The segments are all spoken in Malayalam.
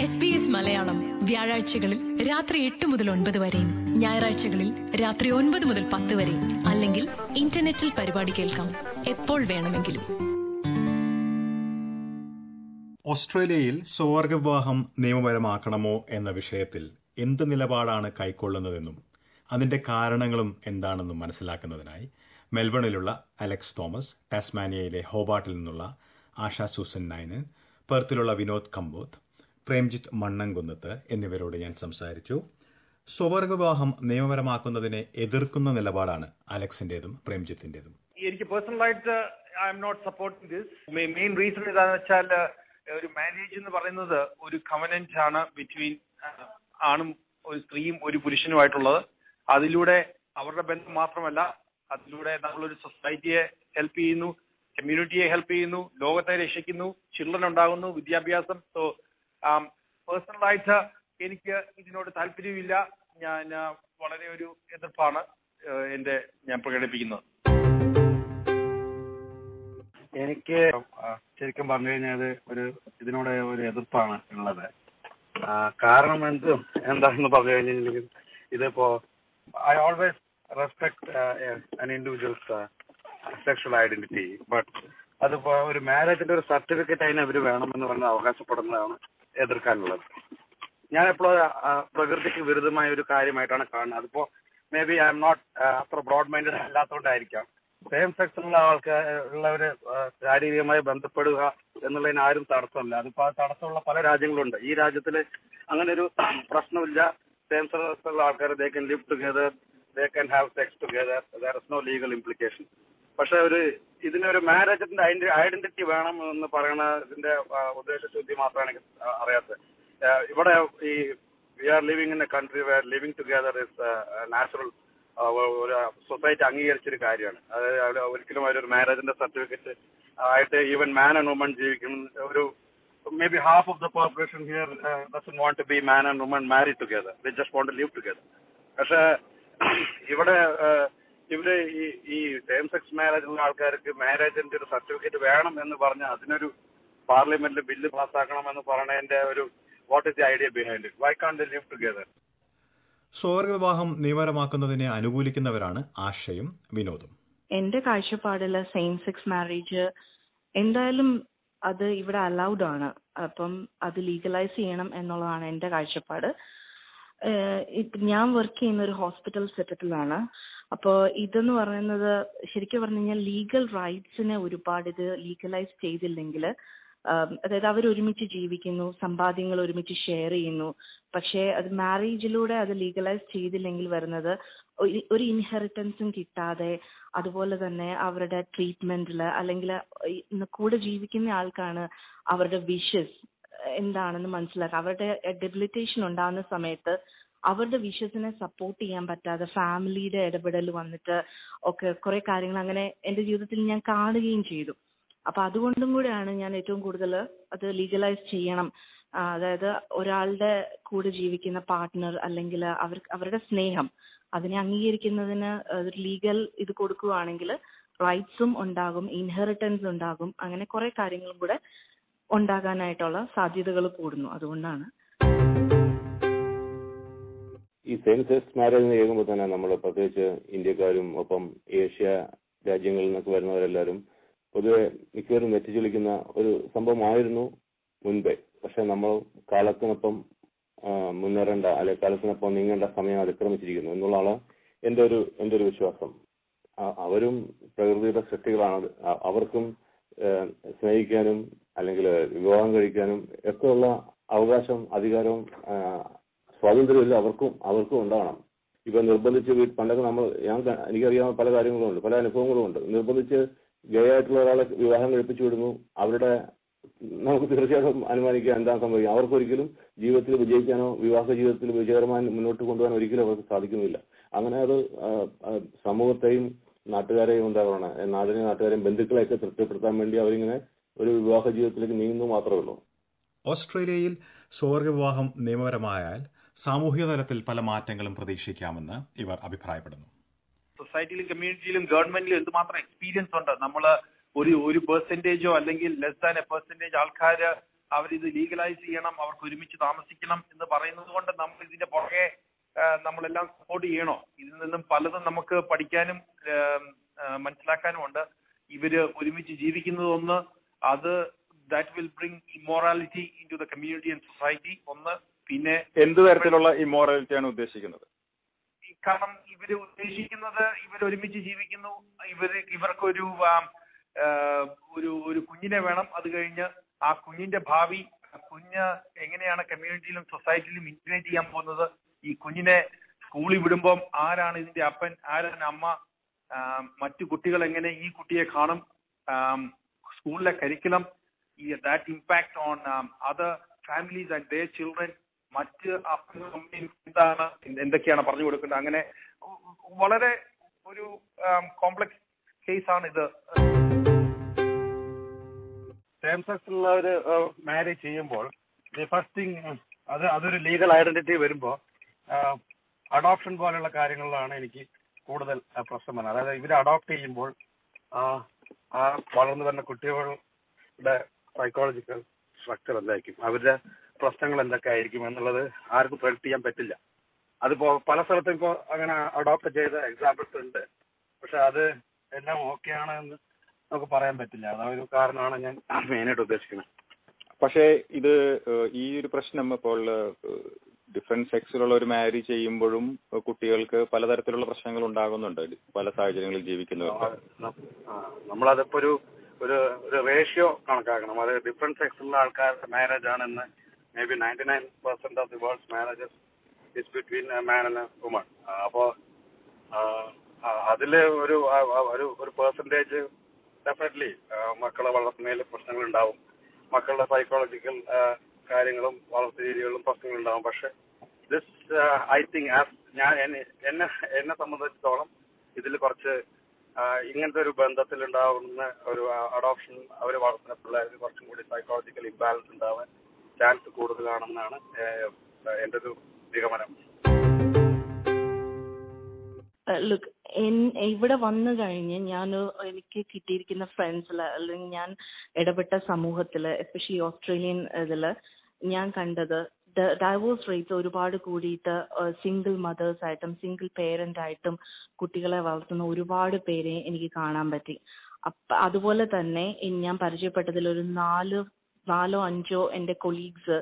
എസ് ബി എസ് മലയാളം വ്യാഴാഴ്ചകളിൽ രാത്രി എട്ട് മുതൽ ഒൻപത് വരെയും ഞായറാഴ്ചകളിൽ രാത്രി ഒൻപത് മുതൽ പത്ത് വരെയും അല്ലെങ്കിൽ ഇന്റർനെറ്റിൽ പരിപാടി കേൾക്കാം എപ്പോൾ വേണമെങ്കിലും ഓസ്ട്രേലിയയിൽ സ്വവർഗവിവാഹം നിയമപരമാക്കണമോ എന്ന വിഷയത്തിൽ എന്ത് നിലപാടാണ് കൈക്കൊള്ളുന്നതെന്നും അതിന്റെ കാരണങ്ങളും എന്താണെന്നും മനസ്സിലാക്കുന്നതിനായി മെൽബണിലുള്ള അലക്സ് തോമസ് ടാസ്മാനിയയിലെ ഹോബാട്ടിൽ നിന്നുള്ള ആശാ സൂസൻ നൈനൻ പെർത്തിലുള്ള വിനോദ് കമ്പോത്ത് പ്രേംജിത്ത് മണ്ണൻകുന്നത്ത് എന്നിവരോട് ഞാൻ സംസാരിച്ചു സ്വവർഗവിവാഹം നിയമപരമാക്കുന്നതിനെ എതിർക്കുന്ന നിലപാടാണ് അലക്സിന്റേതും പ്രേംജിത്തിന്റേതും എനിക്ക് പേഴ്സണലായിട്ട് I'm not supporting this main reason എന്താണെന്ന് വെച്ചാൽ ഒരു മാരേജ് എന്ന് പറയുന്നത് ഒരു കവനന്റ് ആണ് ബിറ്റ്വീൻ ആണും ഒരു സ്ത്രീയും ഒരു പുരുഷനുമായിട്ടുള്ളത് അതിലൂടെ അവരുടെ ബന്ധം മാത്രമല്ല അതിലൂടെ നമ്മളൊരു സൊസൈറ്റിയെ ഹെൽപ്പ് ചെയ്യുന്നു കമ്മ്യൂണിറ്റിയെ ഹെൽപ്പ് ചെയ്യുന്നു ലോകത്തെ രക്ഷിക്കുന്നു ചിൽഡ്രൻ ഉണ്ടാകുന്നു വിദ്യാഭ്യാസം സോ പേഴ്സണലായിട്ട് എനിക്ക് ഇതിനോട് താല്പര്യമില്ല ഞാൻ ആ, വളരെ ഒരു എതിർപ്പാണ് ആ, എന്റെ ഞാൻ പ്രകടിപ്പിക്കുന്നത് എനിക്ക് ആ, ശരിക്കും പറഞ്ഞു കഴിഞ്ഞാൽ ഒരു ഇതിനോട് ഒരു എതിർപ്പാണ് ഉള്ളത് ആ, കാരണം എന്ത് എന്താണെന്ന് പറഞ്ഞു കഴിഞ്ഞിട്ടുണ്ടെങ്കിൽ ഇതിപ്പോ I always respect an individuals sexual identity but അതിപ്പോ ഒരു മാരേജിന്റെ ഒരു സർട്ടിഫിക്കറ്റ് അതിന് അവർ വേണമെന്ന് പറഞ്ഞ് അവകാശപ്പെടുന്നതാണ് എതിർക്കാനുള്ളത് ഞാൻ എപ്പോഴും പ്രകൃതിക്ക് വിരുദ്ധമായ ഒരു കാര്യമായിട്ടാണ് കാണുന്നത് അതിപ്പോ maybe I'm not അത്ര ബ്രോഡ് മൈൻഡഡ് അല്ലാത്തതുകൊണ്ടായിരിക്കാം സെയിം സെക്സിലുള്ള ആൾക്കാർ ഉള്ളവര് ആ, ശാരീരികമായി ബന്ധപ്പെടുക എന്നുള്ളതിന് ആരും തടസ്സമില്ല അതിപ്പോ ആ തടസ്സമുള്ള പല രാജ്യങ്ങളുണ്ട് ഈ രാജ്യത്തില് അങ്ങനെ ഒരു പ്രശ്നമില്ല സെയിം സെക്സുള്ള ആൾക്കാർ they can live together they can have sex together there is no legal implication പക്ഷെ ഒരു ഇതിനൊരു മാരേജിന്റെ ഐഡന്റിറ്റി വേണം എന്ന് പറയുന്നതിന്റെ ആ, ഉദ്ദേശശുദ്ധി മാത്രമാണ് എനിക്ക് ആ, അറിയാത്തത് ആ, ഇവിടെ ഈ we are living in a country where living together is natural ഒരു സൊസൈറ്റി അംഗീകരിച്ചൊരു കാര്യമാണ് അതായത് അവിടെ ഒരിക്കലും ഒരു മാരേജിന്റെ സർട്ടിഫിക്കറ്റ് ആയിട്ട് ഈവൻ മാൻ ആൻഡ് വുമൺ ജീവിക്കുന്ന ഒരു maybe half of the population here doesn't want to be man and woman marry together they just want to live together പക്ഷെ ഇവിടെ ഏഹ്, ഇവര് ഈ ഈ സെയിം സെക്സ് മാരേജ് ഉള്ള ആൾക്കാർക്ക് മാരേജിന്റെ ഒരു സർട്ടിഫിക്കറ്റ് വേണം എന്ന് പറഞ്ഞ് അതിനൊരു പാർലമെന്റിൽ ബില്ല് പാസ്സാക്കണം എന്ന് പറയുന്നതിന്റെ ഒരു what is the idea behind it why can't they live together സ്വവർഗവിവാഹം നിയമപരമാക്കുന്നതിനെ അനുകൂലിക്കുന്നവരാണ് ആശയും വിനോദും എന്റെ കാഴ്ചപ്പാടില് സെയിം സെക്സ് മാരേജ് എന്തായാലും അത് ഇവിടെ അലൗഡ് ആണ് അപ്പം അത് ലീഗലൈസ് ചെയ്യണം എന്നുള്ളതാണ് എന്റെ കാഴ്ചപ്പാട് ഏഹ് ഇപ്പൊ ഞാൻ വർക്ക് ചെയ്യുന്ന ഒരു ഹോസ്പിറ്റൽ സെറ്റപ്പിലാണ് അപ്പോൾ ഇതെന്ന് പറയുന്നത് ശരിക്കും പറഞ്ഞു കഴിഞ്ഞാൽ ലീഗൽ റൈറ്റ്സിനെ ഒരുപാട് ഇത് ലീഗലൈസ് ചെയ്തില്ലെങ്കിൽ അതായത് അവർ ഒരുമിച്ച് ജീവിക്കുന്നു സമ്പാദ്യങ്ങൾ ഒരുമിച്ച് ഷെയർ ചെയ്യുന്നു പക്ഷേ അത് മാരേജിലൂടെ അത് ലീഗലൈസ് ചെയ്തില്ലെങ്കിൽ വരുന്നത് ഒരു- ഒരു ഇൻഹെറിറ്റൻസും കിട്ടാതെ അതുപോലെ തന്നെ അവരുടെ ട്രീറ്റ്മെന്റിൽ അല്ലെങ്കിൽ ഈ കൂടെ ജീവിക്കുന്ന ആൾക്കാണ് അവരുടെ വിഷസ് എന്താണെന്ന് മനസ്സിലാക്കുക അവരുടെ ഡെബിലിറ്റേഷൻ ഉണ്ടാകുന്ന സമയത്ത് അവരുടെ വിഷസിനെ സപ്പോർട്ട് ചെയ്യാൻ പറ്റാതെ ഫാമിലിയുടെ ഇടപെടൽ വന്നിട്ട് ഒക്കെ കുറെ കാര്യങ്ങൾ അങ്ങനെ എന്റെ ജീവിതത്തിൽ ഞാൻ കാണുകയും ചെയ്തു അപ്പൊ അതുകൊണ്ടും കൂടെയാണ് ഞാൻ ഏറ്റവും കൂടുതൽ അത് ലീഗലൈസ് ചെയ്യണം ആ, അതായത് ഒരാളുടെ കൂടെ ജീവിക്കുന്ന പാർട്ട്ണർ അല്ലെങ്കിൽ അവർ അവരുടെ സ്നേഹം അതിനെ അംഗീകരിക്കുന്നതിന് ഒരു ലീഗൽ ഇത് കൊടുക്കുകയാണെങ്കിൽ റൈറ്റ്സും ഉണ്ടാകും ഇൻഹെറിറ്റൻസ് ഉണ്ടാകും അങ്ങനെ കുറെ കാര്യങ്ങളും കൂടെ ഉണ്ടാകാനായിട്ടുള്ള സാധ്യതകൾ കൂടുന്നു അതുകൊണ്ടാണ് ഈ സെയിം സെക്സ് മാരേജ് കേൾക്കുമ്പോൾ തന്നെ നമ്മൾ പ്രത്യേകിച്ച് ഇന്ത്യക്കാരും ഒപ്പം ഏഷ്യ രാജ്യങ്ങളിൽ നിന്നൊക്കെ വരുന്നവരെല്ലാവരും പൊതുവെ മിക്കവരും നെറ്റിച്ചൊളിക്കുന്ന ഒരു സംഭവമായിരുന്നു മുൻപേ പക്ഷെ നമ്മൾ കാലത്തിനൊപ്പം ആ, മുന്നേറേണ്ട അല്ലെ കാലത്തിനൊപ്പം നീങ്ങേണ്ട സമയം അതിക്രമിച്ചിരിക്കുന്നു എന്നുള്ളതാണ് എന്റെ ഒരു എന്റെ ഒരു വിശ്വാസം ആ- അവരും പ്രകൃതിയുടെ സൃഷ്ടികളാണ് അ- അവർക്കും ആ, സ്നേഹിക്കാനും അല്ലെങ്കിൽ വിവാഹം കഴിക്കാനും ഒക്കെയുള്ള അവകാശം അധികാരവും ആ, സ്വാതന്ത്ര്യമില്ല അവർക്കും അവർക്കും ഉണ്ടാവണം ഇപ്പൊ നിർബന്ധിച്ച് വീ- പണ്ടൊക്കെ നമ്മൾ ഞാൻ ക- എനിക്കറിയാവുന്ന പല കാര്യങ്ങളും ഉണ്ട് പല അനുഭവങ്ങളും ഉണ്ട് നിർബന്ധിച്ച് ഗേ ആയിട്ടുള്ള ഒരാളെ വിവാഹം കഴിപ്പിച്ചു വിടുന്നു അവരുടെ നമുക്ക് തീർച്ചയായിട്ടും അനുമാനിക്കാം എന്താ സംഭവിക്കുക അവർക്കൊരിക്കലും ജീവിതത്തിൽ വിജയിക്കാനോ വിവാഹ ജീവിതത്തിൽ വിജയകരമായി മുന്നോട്ട് കൊണ്ടുപോകാൻ ഒരിക്കലും അവർക്ക് സാധിക്കുന്നില്ല അങ്ങനെ അത് ആ, ആ, സമൂഹത്തെയും നാട്ടുകാരെയും എന്താ പറയുക നാടിനെ നാട്ടുകാരെയും ബന്ധുക്കളെയൊക്കെ തൃപ്തിപ്പെടുത്താൻ വേണ്ടി അവരിങ്ങനെ ഒരു വിവാഹ ജീവിതത്തിലേക്ക് നീങ്ങുന്നു മാത്രമേ ഉള്ളൂ ഓസ്ട്രേലിയയിൽ സ്വവർഗവിവാഹം നിയമപരമായാൽ സാമൂഹിക തലത്തിൽ പല മാറ്റങ്ങളും പ്രതീക്ഷിക്കാമെന്ന് ഇവർ അഭിപ്രായപ്പെടുന്നു സൊസൈറ്റിയിലും കമ്മ്യൂണിറ്റിയിലും ഗവൺമെന്റിലും എന്തുമാത്രം എക്സ്പീരിയൻസ് ഉണ്ട് നമ്മൾ ഒരു ഒരു പെർസെന്റേജോ അല്ലെങ്കിൽ ലെസ് ദാൻ എ പെർസെന്റേജ് ആൾക്കാർ അവരിത് ലീഗലൈസ് ചെയ്യണം അവർക്ക് ഒരുമിച്ച് താമസിക്കണം എന്ന് പറയുന്നത് കൊണ്ട് നമ്മൾ ഇതിന്റെ പുറകെ ആ, നമ്മളെല്ലാം സപ്പോർട്ട് ചെയ്യണോ ഇതിൽ നിന്നും പലതും നമുക്ക് പഠിക്കാനും ഏം, ആ, മനസ്സിലാക്കാനും ഉണ്ട് ഇവര് ഒരുമിച്ച് ജീവിക്കുന്നത് ഒന്ന് അത് that will bring immorality into the community and society ഒന്ന് പിന്നെ എന്ത് തരത്തിലുള്ള ഇമ്മോറാലിറ്റിയാണ് ഉദ്ദേശിക്കുന്നത് ഈ കാരണം ഇവര് ഉദ്ദേശിക്കുന്നത് ഇവർ ഒരുമിച്ച് ജീവിക്കുന്നു ഇവര് ഇവർക്കൊരു ആം, ആ, ഒരു ഒരു കുഞ്ഞിനെ വേണം അത് കഴിഞ്ഞ് ആ കുഞ്ഞിന്റെ ഭാവി ആ കുഞ്ഞ് എങ്ങനെയാണ് കമ്മ്യൂണിറ്റിയിലും സൊസൈറ്റിയിലും ഇന്റഗ്രേറ്റ് ചെയ്യാൻ പോകുന്നത് ഈ കുഞ്ഞിനെ സ്കൂളിൽ വിടുമ്പം ആരാണ് ഇതിന്റെ അപ്പൻ ആരാണ് അമ്മ ആം, മറ്റു കുട്ടികൾ എങ്ങനെ ഈ കുട്ടിയെ കാണും ആം, സ്കൂളിലെ curriculum that impact on other families and they children മറ്റ് അപ്പനും അമ്മയും എന്താണ് എന്തൊക്കെയാണ് പറഞ്ഞു കൊടുക്കുന്നത് അങ്ങനെ വളരെ ഒരു കോംപ്ലക്സ് കേസാണ് ഇത് സെയിം സെക്സ് ഉള്ള ഒരു മാരേജ് ചെയ്യുമ്പോൾ ദി ഫസ്റ്റ് തിങ് അത് അതൊരു ലീഗൽ ഐഡന്റിറ്റി വരുമ്പോൾ അഡോപ്ഷൻ പോലുള്ള കാര്യങ്ങളിലാണ് എനിക്ക് കൂടുതൽ ആ, പ്രശ്നം വരുന്നത് അതായത് ഇവർ അഡോപ്റ്റ് ചെയ്യുമ്പോൾ ആ, ആ വളർന്നു വരുന്ന കുട്ടികളുടെ സൈക്കോളജിക്കൽ സ്ട്രക്ചർ എന്തായിരിക്കും അവരുടെ പ്രശ്നങ്ങൾ എന്തൊക്കെ ആയിരിക്കും എന്നുള്ളത് ആർക്കും പ്രഡിക്ട് ചെയ്യാൻ പറ്റില്ല അതിപ്പോ പല സ്ഥലത്തും ഇപ്പോ അങ്ങനെ അഡോപ്റ്റ് ചെയ്ത എക്സാമ്പിൾസ് ഉണ്ട് പക്ഷെ അത് എല്ലാം ഓക്കെ ആണ് എന്ന് നമുക്ക് പറയാൻ പറ്റില്ല അതൊരു കാരണമാണ് ഞാൻ മെയിനായിട്ട് ഉദ്ദേശിക്കുന്നത് പക്ഷേ ഇത് ഏഹ്, ഈ ഒരു പ്രശ്നം ഇപ്പോൾ ഡിഫറെന്റ് സെക്സിലുള്ള ഒരു മാരേജ് ചെയ്യുമ്പോഴും ഏഹ്, കുട്ടികൾക്ക് പലതരത്തിലുള്ള പ്രശ്നങ്ങൾ ഉണ്ടാകുന്നുണ്ട് പല സാഹചര്യങ്ങളിൽ ജീവിക്കുന്നവർക്ക് ആ, നമ്മളതിപ്പോ ഒരു ഒരു ഒരു റേഷ്യോ കണക്കാക്കണം അത് ഡിഫറെന്റ് സെക്സിലുള്ള ആൾക്കാരുടെ മാരേജ് ആണെന്ന് may be ninety nine percent of the world's marriages is between man and woman അപ്പോ ആ, ആ, അതില് ഒരു ആ, ആ, ഒരു ഒരു പെർസെന്റേജ് ഡെഫിനറ്റ്ലി മക്കളെ വളർത്തുന്നതിൽ പ്രശ്നങ്ങൾ ഉണ്ടാവും മക്കളുടെ സൈക്കോളജിക്കൽ കാര്യങ്ങളും വളർത്തു രീതികളും പ്രശ്നങ്ങൾ ഉണ്ടാവും പക്ഷെ ദിസ് ഐ തിങ്ക് ആസ് ഞാൻ എന്നെ എന്നെ എന്നെ സംബന്ധിച്ചിടത്തോളം ഇതിൽ കുറച്ച് ആ, ഇങ്ങനത്തെ ഒരു ബന്ധത്തിൽ ഉണ്ടാവുന്ന ഒരു അഡോപ്ഷൻ അവർ വളർത്തുന്ന പിള്ളേർക്ക് കുറച്ചും കൂടി സൈക്കോളജിക്കൽ ഇംബാലൻസ് ഉണ്ടാവാൻ ചാൻസ് കൂടുതലാണെന്നാണ് ഏഹ്, എന്റെ ഒരു നിഗമനം ലുക്ക് ഇവിടെ വന്നു കഴിഞ്ഞ് ഞാൻ എനിക്ക് കിട്ടിയിരിക്കുന്ന ഫ്രണ്ട്സിൽ അല്ലെങ്കിൽ ഞാൻ ഇടപെട്ട സമൂഹത്തില് എസ്പെഷ്യലി ഓസ്ട്രേലിയൻ ഇതില് ഞാൻ കണ്ടത് ഡൈവോഴ്സ് റേറ്റ്സ് ഒരുപാട് കൂടിയിട്ട് സിംഗിൾ മദേഴ്സ് ആയിട്ടും സിംഗിൾ പേരന്റ് ആയിട്ടും കുട്ടികളെ വളർത്തുന്ന ഒരുപാട് പേരെ എനിക്ക് കാണാൻ പറ്റി അപ്പ അതുപോലെ തന്നെ ഇ- ഞാൻ പരിചയപ്പെട്ടതിൽ ഒരു നാല് നാലോ അഞ്ചോ എന്റെ കൊളീഗ്സ്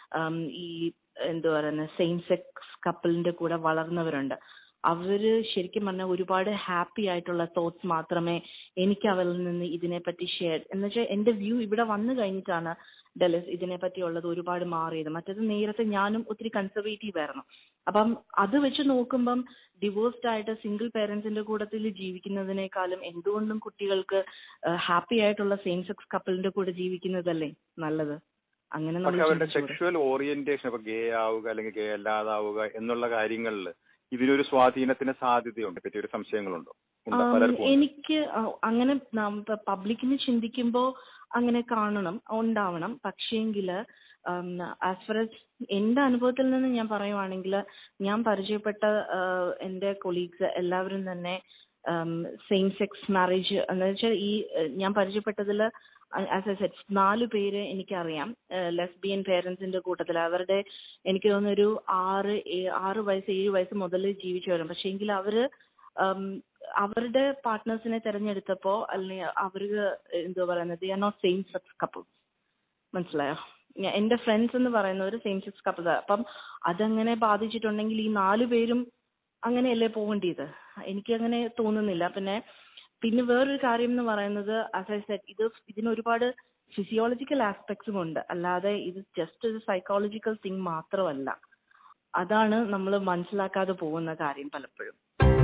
ഈ എന്താ പറയുന്ന സെയിം സെക്സ് കപ്പിളിന്റെ കൂടെ വളർന്നവരുണ്ട് അവര് ശരിക്കും പറഞ്ഞാൽ ഒരുപാട് ഹാപ്പി ആയിട്ടുള്ള തോട്ട്സ് മാത്രമേ എനിക്ക് അവരിൽ നിന്ന് ഇതിനെപ്പറ്റി ഷെയർ എന്നുവെച്ചാൽ എന്റെ വ്യൂ ഇവിടെ വന്നു കഴിഞ്ഞിട്ടാണ് ഡെലസ് ഇതിനെപ്പറ്റി ഉള്ളത് ഒരുപാട് മാറിയത് മറ്റേത് നേരത്തെ ഞാനും ഒത്തിരി കൺസർവേറ്റീവ് ആയിരുന്നു അപ്പം അത് വെച്ച് നോക്കുമ്പം ഡിവോഴ്സ്ഡ് ആയിട്ട് സിംഗിൾ പേരൻസിന്റെ കൂട്ടത്തിൽ ജീവിക്കുന്നതിനേക്കാളും എന്തുകൊണ്ടും കുട്ടികൾക്ക് ഹാപ്പി ആയിട്ടുള്ള സെയിം സെക്സ് കപ്പിളിന്റെ കൂടെ ജീവിക്കുന്നതല്ലേ നല്ലത് അങ്ങനെ പക്ഷെ നമ്മൾ അവരുടെ ചിന്തിച്ചുകൂടെ? സെക്ഷുവൽ ഓറിയന്റേഷൻ ഇപ്പൊ ഗേ ആവുക അല്ലെങ്കിൽ ഗേ അല്ലാതാവുക എന്നുള്ള കാര്യങ്ങളിൽ ഇതിനൊരു സ്വാധീനത്തിന് സാധ്യതയുണ്ട് പറ്റി ഒരു സംശയങ്ങളുണ്ടോ ഉണ്ടോ? ആം, പലർക്കും ഉണ്ട്. എനിക്ക് ആ, അങ്ങനെ പബ്ലിക്കിന് ചിന്തിക്കുമ്പോ അങ്ങനെ കാണണം ഉണ്ടാവണം പക്ഷേങ്കില് ആസ് ഫർ എസ് എന്റെ അനുഭവത്തിൽ നിന്ന് ഞാൻ പറയുവാണെങ്കിൽ ഞാൻ പരിചയപ്പെട്ട ആ, എന്റെ കൊളീഗ്സ് എല്ലാവരും തന്നെ സെയിം സെക്സ് മാരേജ് എന്ന് വെച്ചാൽ ഈ ആ, ഞാൻ പരിചയപ്പെട്ടതിൽ ആസ് എ സെറ്റ് നാല് പേര് എനിക്കറിയാം ലെസ്ബിയൻ പേരൻസിന്റെ കൂട്ടത്തിൽ അവരുടെ എനിക്ക് തോന്നുന്നു ഒരു ആറ് ഏ- ആറ് വയസ്സ് ഏഴ് വയസ്സ് മുതൽ ജീവിച്ചു വരും പക്ഷേ എങ്കിൽ അവര് ഉം, അവരുടെ പാർട്ട്നേഴ്സിനെ തെരഞ്ഞെടുത്തപ്പോ അല്ലെങ്കിൽ അവർക്ക് എന്താ പറയുന്നത് they are not same sex couples മനസ്സിലായോ ഞ- എന്റെ ഫ്രണ്ട്സ് എന്ന് പറയുന്നവർ സെയിം സെക്സ് കപ്പിൾസ് അപ്പം അതങ്ങനെ ബാധിച്ചിട്ടുണ്ടെങ്കിൽ ഈ നാല് പേരും അങ്ങനെയല്ലേ പോകേണ്ടത് എനിക്ക് അങ്ങനെ തോന്നുന്നില്ല പിന്നെ പിന്നെ വേറൊരു കാര്യം എന്ന് പറയുന്നത് ആസ് ഐ സെറ്റ് ഇത് ഇതിന് ഒരുപാട് ഫിസിയോളജിക്കൽ ആസ്പെക്ട്സും ഉണ്ട് അല്ലാതെ ഇത് ജസ്റ്റ് ഒരു സൈക്കോളജിക്കൽ തിങ് മാത്രമല്ല അതാണ് നമ്മൾ മനസ്സിലാക്കാതെ പോകുന്ന കാര്യം പലപ്പോഴും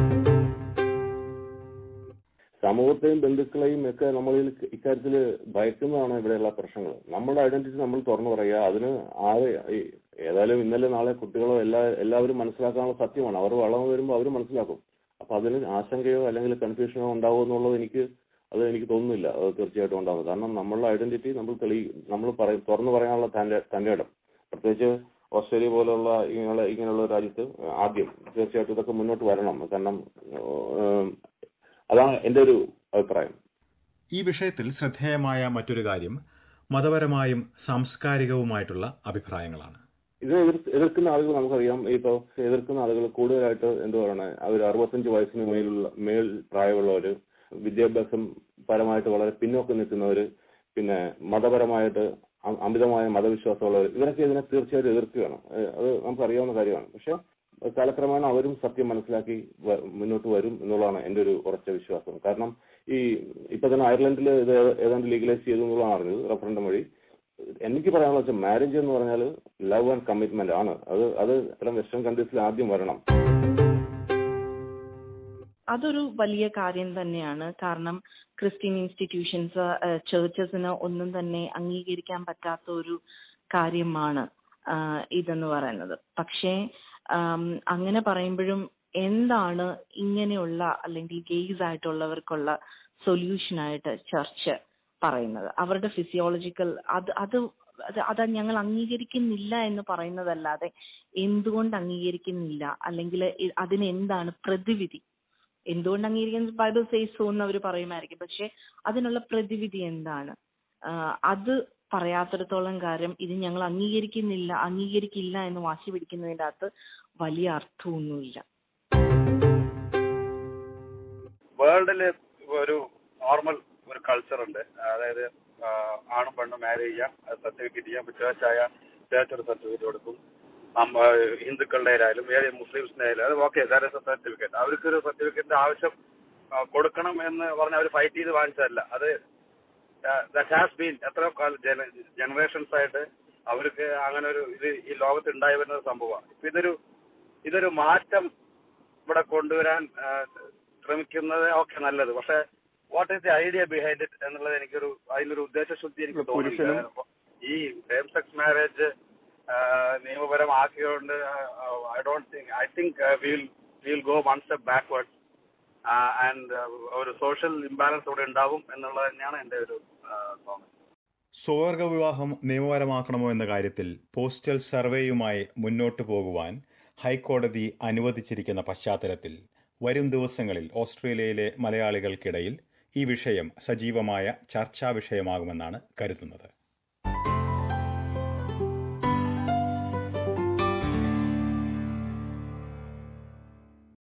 സമൂഹത്തെയും ബന്ധുക്കളെയും ഒക്കെ നമ്മൾ ഇക്കാര്യത്തിൽ ഭയക്കുന്നതാണ് ഇവിടെയുള്ള പ്രശ്നങ്ങൾ നമ്മുടെ ഐഡന്റിറ്റി നമ്മൾ തുറന്നു പറയുക അതിന് ആര് ഈ- ഏതായാലും ഇന്നലെ നാളെ കുട്ടികളോ എല്ലാ എല്ലാവരും മനസ്സിലാക്കാനുള്ള സത്യമാണ് അവർ വളർന്നു വരുമ്പോൾ അവർ മനസ്സിലാക്കും അപ്പൊ അതിന് ആശങ്കയോ അല്ലെങ്കിൽ കൺഫ്യൂഷനോ ഉണ്ടാവുമോ എന്നുള്ളത് എനിക്ക് അത് എനിക്ക് തോന്നുന്നില്ല അത് തീർച്ചയായിട്ടും ഉണ്ടാവും കാരണം നമ്മളുടെ ഐഡന്റിറ്റി നമ്മൾ തെളി നമ്മൾ പറയും തുറന്നു പറയാനുള്ള തന്റെ തന്റെ ഇടം പ്രത്യേകിച്ച് ഓസ്ട്രേലിയ പോലുള്ള ഇങ്ങനെയുള്ള ഇങ്ങനെയുള്ള ഒരു രാജ്യത്ത് ആദ്യം തീർച്ചയായിട്ടും ഇതൊക്കെ മുന്നോട്ട് വരണം കാരണം ഏഹ്, അതാണ് എന്റെ ഒരു അഭിപ്രായം ഈ വിഷയത്തിൽ ശ്രദ്ധേയമായ മറ്റൊരു കാര്യം മതപരമായും സാംസ്കാരികവുമായിട്ടുള്ള അഭിപ്രായങ്ങളാണ് ഇത് എതിർ എതിർക്കുന്ന ആളുകൾ നമുക്കറിയാം ഇപ്പൊ എതിർക്കുന്ന ആളുകൾ കൂടുതലായിട്ട് എന്ത് പറയണേ അവർ അറുപത്തഞ്ച് വയസ്സിന് മേലുള്ള മേൽ പ്രായമുള്ളവര് വിദ്യാഭ്യാസം പരമായിട്ട് വളരെ പിന്നോക്കം നിൽക്കുന്നവര് പിന്നെ മതപരമായിട്ട് അ- അമിതമായ മതവിശ്വാസമുള്ളവർ ഇവരൊക്കെ ഇതിനെ തീർച്ചയായിട്ടും എതിർക്കുകയാണ് ഏഹ് അത് നമുക്കറിയാവുന്ന കാര്യമാണ് പക്ഷെ കാലക്രമേണ അവരും സത്യം മനസ്സിലാക്കി വ- മുന്നോട്ട് വരും എന്നുള്ളതാണ് എന്റെ ഒരു ഉറച്ച വിശ്വാസം കാരണം ഈ ഇപ്പൊ തന്നെ അയർലൻഡിൽ ഇത് ഏതാണ്ട് ലീഗലൈസ് ചെയ്തു എന്നുള്ളതാണ് അറിഞ്ഞത് റഫറൻഡം വഴി എനിക്ക് പറയാനുള്ള വെച്ചാൽ മാരേജ് എന്ന് പറഞ്ഞാൽ ലവ് ആൻഡ് കമ്മിറ്റ്മെന്റ് ആണ് അത് അത് എല്ലാം വെസ്റ്റേൺ കൺട്രീസിൽ ആദ്യം വരണം അതൊരു വലിയ കാര്യം തന്നെയാണ് കാരണം ക്രിസ്ത്യൻ ഇൻസ്റ്റിറ്റ്യൂഷൻസ് ചേർച്ചസിന് ഒന്നും തന്നെ അംഗീകരിക്കാൻ പറ്റാത്ത ഒരു കാര്യമാണ് ആ, ഇതെന്ന് പറയുന്നത് പക്ഷേ ആം, അങ്ങനെ പറയുമ്പോഴും എന്താണ് ഇങ്ങനെയുള്ള അല്ലെങ്കിൽ ഗെയ്സ് ആയിട്ടുള്ളവർക്കുള്ള സൊല്യൂഷൻ ആയിട്ട് ചർച്ച് പറയുന്നത് അവരുടെ ഫിസിയോളജിക്കൽ അത് അത് അത് അത് ഞങ്ങൾ അംഗീകരിക്കുന്നില്ല എന്ന് പറയുന്നതല്ലാതെ എന്തുകൊണ്ട് അംഗീകരിക്കുന്നില്ല അല്ലെങ്കിൽ ഇ- അതിന് എന്താണ് പ്രതിവിധി എന്തുകൊണ്ട് അംഗീകരിക്കുന്നത് ബൈബിൾ സേസ് സോ എന്ന് അവർ പറയുമായിരിക്കും പക്ഷെ അതിനുള്ള പ്രതിവിധി എന്താണ് ആഹ് അത് പറയാത്തിടത്തോളം കാര്യം ഇത് ഞങ്ങൾ അംഗീകരിക്കുന്നില്ല അംഗീകരിക്കില്ല എന്ന് വാശി പിടിക്കുന്നതിന്റെ അകത്ത് വലിയ അർത്ഥമൊന്നുമില്ല വേൾഡില് ഒരു നോർമൽ ഒരു കൾച്ചർ ഉണ്ട് അതായത് ആ, ആണും പെണ്ണും മാരേജ് ചെയ്യാം സർട്ടിഫിക്കറ്റ് ചെയ്യാം ഇപ്പൊ ചേർച്ചായ ചേർച്ച് ഒരു സർട്ടിഫിക്കറ്റ് കൊടുക്കും നമ്മ ഹിന്ദുക്കളുടെ ആയാലും ഏത് മുസ്ലിംസിന്റെ ആയാലും അത് okay that is a certificate അവർക്ക് ഒരു സർട്ടിഫിക്കറ്റിന്റെ ആവശ്യം ആ, കൊടുക്കണം എന്ന് പറഞ്ഞ് അവർ ഫൈറ്റ് ചെയ്ത് വാങ്ങിച്ചതല്ല അത് ദാറ്റ് ഹാസ് ബീൻ എത്ര ജനറേഷൻസ് ആയിട്ട് അവർക്ക് അങ്ങനെ ഒരു ഇത് ഈ ലോകത്ത് ഉണ്ടായി വരുന്ന ഒരു സംഭവമാണ് ഇപ്പൊ ഇതൊരു ഇതൊരു മാറ്റം ഇവിടെ കൊണ്ടുവരാൻ ആ, ശ്രമിക്കുന്നത് ഓക്കെ നല്ലത് പക്ഷെ what is the idea behind it എന്നുള്ളത് എനിക്കൊരു അതിനൊരു ഉദ്ദേശശുദ്ധി എനിക്ക് തോന്നുന്നില്ല ഈ സെയിം സെക്സ് മാരേജ് നിയമപരമാക്കിയതുകൊണ്ട് I don't think I think will will go one step backward and ഒരു സോഷ്യൽ ഇംബാലൻസ് ഇവിടെ ഉണ്ടാവും എന്നുള്ളത് തന്നെയാണ് എന്റെ ഒരു തോന്നൽ സ്വവർഗ വിവാഹം നിയമപരമാക്കണമോ എന്ന കാര്യത്തിൽ പോസ്റ്റൽ സർവേയുമായി മുന്നോട്ടു പോകുവാൻ ഹൈക്കോടതി അനുവദിച്ചിരിക്കുന്ന പശ്ചാത്തലത്തിൽ വരും ദിവസങ്ങളിൽ ഓസ്ട്രേലിയയിലെ മലയാളികൾക്കിടയിൽ ഈ വിഷയം സജീവമായ ചർച്ചാ വിഷയമാകുമെന്നാണ് കരുതുന്നത്